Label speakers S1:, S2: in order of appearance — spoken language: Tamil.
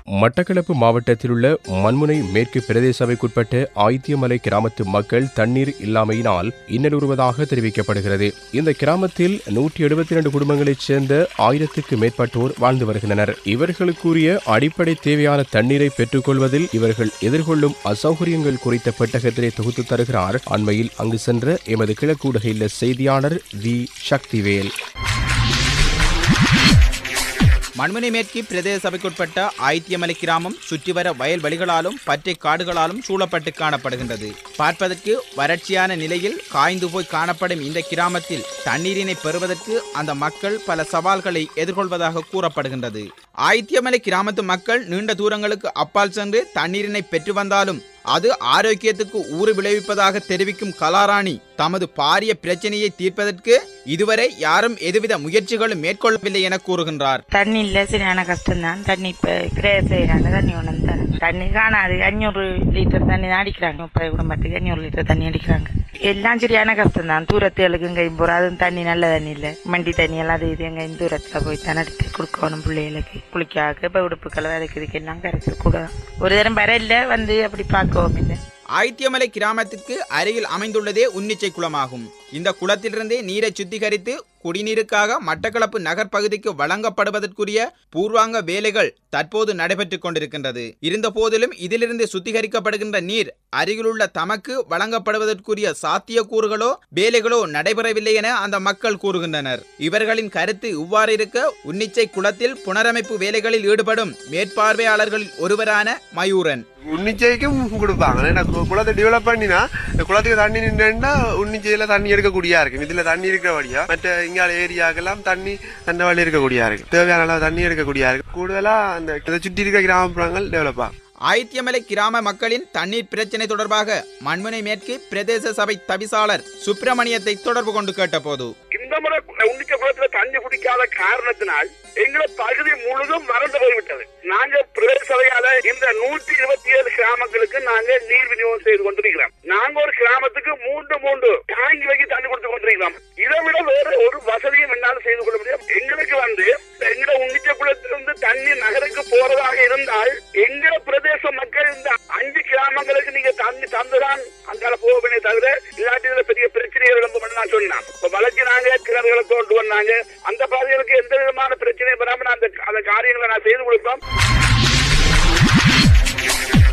S1: மட்டக்களப்பு மாவட்டத்தில் உள்ள மண்முனை மேற்கு பிரதேச சபைக்குட்பட்ட ஆயித்தியமலை கிராமத்து மக்கள் தண்ணீர் இல்லாமையினால் இன்னலுறுவதாக தெரிவிக்கப்படுகிறது இந்த கிராமத்தில் நூற்றி எழுபத்தி இரண்டு குடும்பங்களைச் சேர்ந்த ஆயிரத்துக்கு மேற்பட்டோர் வாழ்ந்து வருகின்றனர் இவர்களுக்குரிய அடிப்படை தேவையான தண்ணீரை பெற்றுக்கொள்வதில் இவர்கள் எதிர்கொள்ளும் அசௌகரியங்கள் குறித்த பெட்டகத்தினை தொகுத்து தருகிறார் அண்மையில் அங்கு சென்ற எமது கிழக்கூடக இல்ல செய்தியாளர் வி சக்திவேல்
S2: மண்முனை மேற்கு பிரதேச சபைக்குட்பட்ட ஆயித்தியமலை கிராமம் சுற்றிவர வயல்வெளிகளாலும் பற்றை காடுகளாலும் சூழப்பட்டு காணப்படுகின்றது பார்ப்பதற்கு வறட்சியான நிலையில் காய்ந்து போய் காணப்படும் இந்த கிராமத்தில் தண்ணீரினை பெறுவதற்கு அந்த மக்கள் பல சவால்களை எதிர்கொள்வதாக கூறப்படுகின்றது ஆயித்தியமலை கிராமத்து மக்கள் நீண்ட தூரங்களுக்கு அப்பால் சென்று தண்ணீரினை பெற்று வந்தாலும் அது ஆரோக்கியத்துக்கு ஊறு விளைவிப்பதாக தெரிவிக்கும் கலாராணி தமது பாரிய பிரச்சனையை தீர்ப்பதற்கு இதுவரை யாரும் எதுவித முயற்சிகளும் மேற்கொள்ளவில்லை என கூறுகின்றார்
S3: தண்ணி இல்லை சரியான கஷ்டம்தான் தண்ணி இப்போ கிரேஸ் செய்கிறாங்க தண்ணி ஒன்று தரேன் தண்ணி காணாது அஞ்சூறு லிட்டர் தண்ணி தான் அடிக்கிறாங்க முப்பது குடும்பத்துக்கு அஞ்சூறு லிட்டர் தண்ணி அடிக்கிறாங்க எல்லாம் சரியான கஷ்டம் தான் தூரத்துகளுக்கு எங்கேயும் போகிற அதுவும் தண்ணி நல்ல தண்ணி இல்லை மண்டி தண்ணி எல்லாம் அது இது எங்கேயும் தூரத்தில் போய் தான் எடுத்து கொடுக்கணும் பிள்ளைகளுக்கு குளிக்காக இப்போ உடுப்புக்களை வதக்கிறதுக்கு எல்லாம் கரைச்சல் கூட ஒரு தரம் வர இல்லை வந்து அப்படி பார்க்கவும் இல்லை
S2: ஆயித்தியமலை கிராமத்திற்கு அருகில் அமைந்துள்ளதே உன்னிச்சை குளமாகும் இந்த குளத்திலிருந்தே நீரை சுத்திகரித்து குடிநீருக்காக மட்டக்களப்பு நகர் பகுதிக்கு வழங்கப்படுவதற்குரிய பூர்வாங்க வேலைகள் தற்போது நடைபெற்றுக் கொண்டிருக்கின்றது இருந்த போதிலும் இதிலிருந்து சுத்திகரிக்கப்படுகின்ற நீர் அருகிலுள்ள தமக்கு வழங்கப்படுவதற்குரிய சாத்தியக்கூறுகளோ வேலைகளோ நடைபெறவில்லை என அந்த மக்கள் கூறுகின்றனர் இவர்களின் கருத்து இவ்வாறு இருக்க உன்னிச்சை குளத்தில் புனரமைப்பு வேலைகளில் ஈடுபடும் மேற்பார்வையாளர்களில் ஒருவரான மயூரன்
S4: உன்னிச்சைக்கும் கொடுப்பாங்க ஏன்னா கு- குளத்தை டெவலப் பண்ணினா இந்த குளத்துக்கு தண்ணி நின்றுண்டா உன்னிச்சையில தண்ணி எடுக்கக்கூடியா இருக்கு இதுல தண்ணி இருக்கிறபடியா மற்ற இங்கால ஏரியாக்கெல்லாம் தண்ணி அந்த வழி இருக்கக்கூடியா இருக்கு தேவையான அளவு தண்ணி எடுக்கக்கூடியா இருக்கு கூடுதலா அந்த இதை சுற்றி இருக்க கிராமப்புறங்கள் டெவலப் ஆகும்
S2: ஆயித்தியமலை கிராம மக்களின் தண்ணீர் பிரச்சினை தொடர்பாக மண்முனை மேற்கு பிரதேச சபை தவிசாளர் சுப்பிரமணியத்தை தொடர்பு கொண்டு கேட்டபோது
S5: இந்த முறை உன்னிச்ச குளத்துல தண்ணி குடிக்காத காரணத்தினால் எங்களை பகுதி முழுதும் மறந்து போய்விட்டது நாங்க பிரதேச சபையால இந்த நூற்றி இருபத்தி ஏழு கிராமங்களுக்கு நாங்க நீர் விநியோகம் செய்து கொண்டிருக்கிறோம் நாங்க ஒரு கிராமத்துக்கு மூன்று மூன்று டேங்கி வைக்க தண்ணி கொடுத்து கொண்டிருக்கிறோம் இதை விட வேற ஒரு வசதியும் என்னால செய்து கொள்ள முடியும் எங்களுக்கு வந்து எங்க உன்னிச்ச குளத்திலிருந்து தண்ணி நகருக்கு போறதாக இருந்தால் எங்க பிரதேச மக்கள் இந்த அஞ்சு கிராமங்களுக்கு நீங்க தண்ணி தந்துதான் அங்கால போகவே தவிர இல்லாட்டி இதுல பெரிய பிரச்சனைகள் எழும்பும் நான் சொன்னேன் இப்ப வளர்ச்சினாங்க கிணறுகளை தோண்டு வந்தாங்க அந்த பகுதிகளுக்கு எந்த விதமான பிரச்சனையும் வராம நான் அந்த அந்த காரியங்களை நான் செய்து கொடுப்போம்